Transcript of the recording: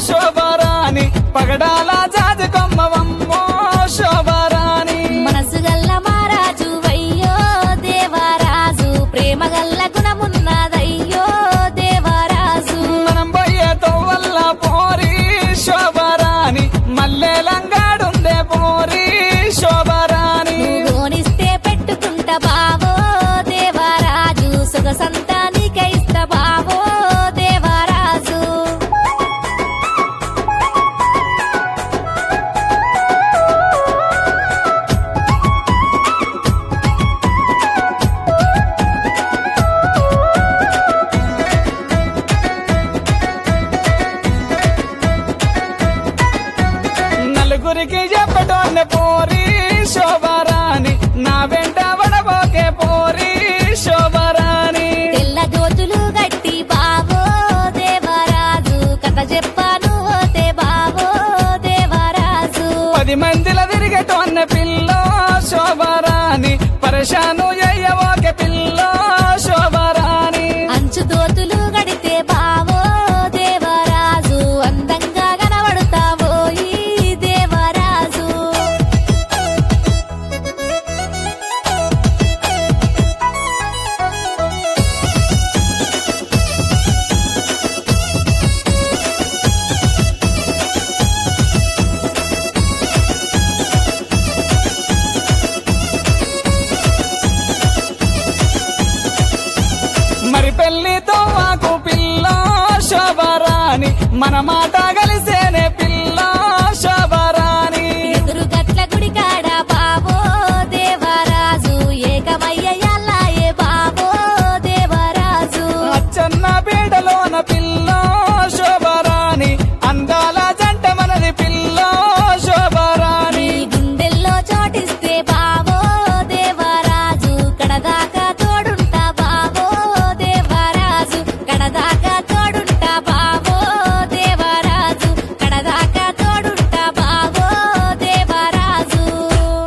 శోభరాణి పగడాల జాజి కొమ్మవమ్మో శోభరాణి మనసు గల్ల మారాజు వయ్యో దేవరాజు ప్రేమ గల్ల గుణమున్నదయ్యో దేవరాజు మనం పోయే తోవల్ల పోరి శోభరాణి మల్లెలంగాడుందే పోరి శోభరాణి గోనిస్తే పెట్టుకుంటా బావో దేవరాజు సుఖసంతానికే ఇస్తా బావో దేవరాజు నలుగురికి చెప్పటోన్న పోరి శోభరాణి నా వెంట వడబోకే పోరి శోభరాణి తెల్ల జోతులు గట్టి బావో దేవరాజు కథ చెప్పాను ఓతే బావో దేవరాజు పది మందిల తిరిగటోన్న పిల్ల శోభరాణి పరేషాను అయ్యవోకే పిల్ల శోభరాణి అంచు దోతులు గడితే బావో దేవరాజు అందంగా కనబడతావో ఈ దేవరాజు మరి పెళ్లితో మాకు పిల్ల శోభరాణి మన మాట కలిసేనే పిల్ల శోభరాణి ఎదురు గట్ల గుడి కాడ బావో దేవరాజు ఏకమయ్య ఎల్లాయే బావో దేవరాజు అచ్చన్న పీటలోన పిల్ల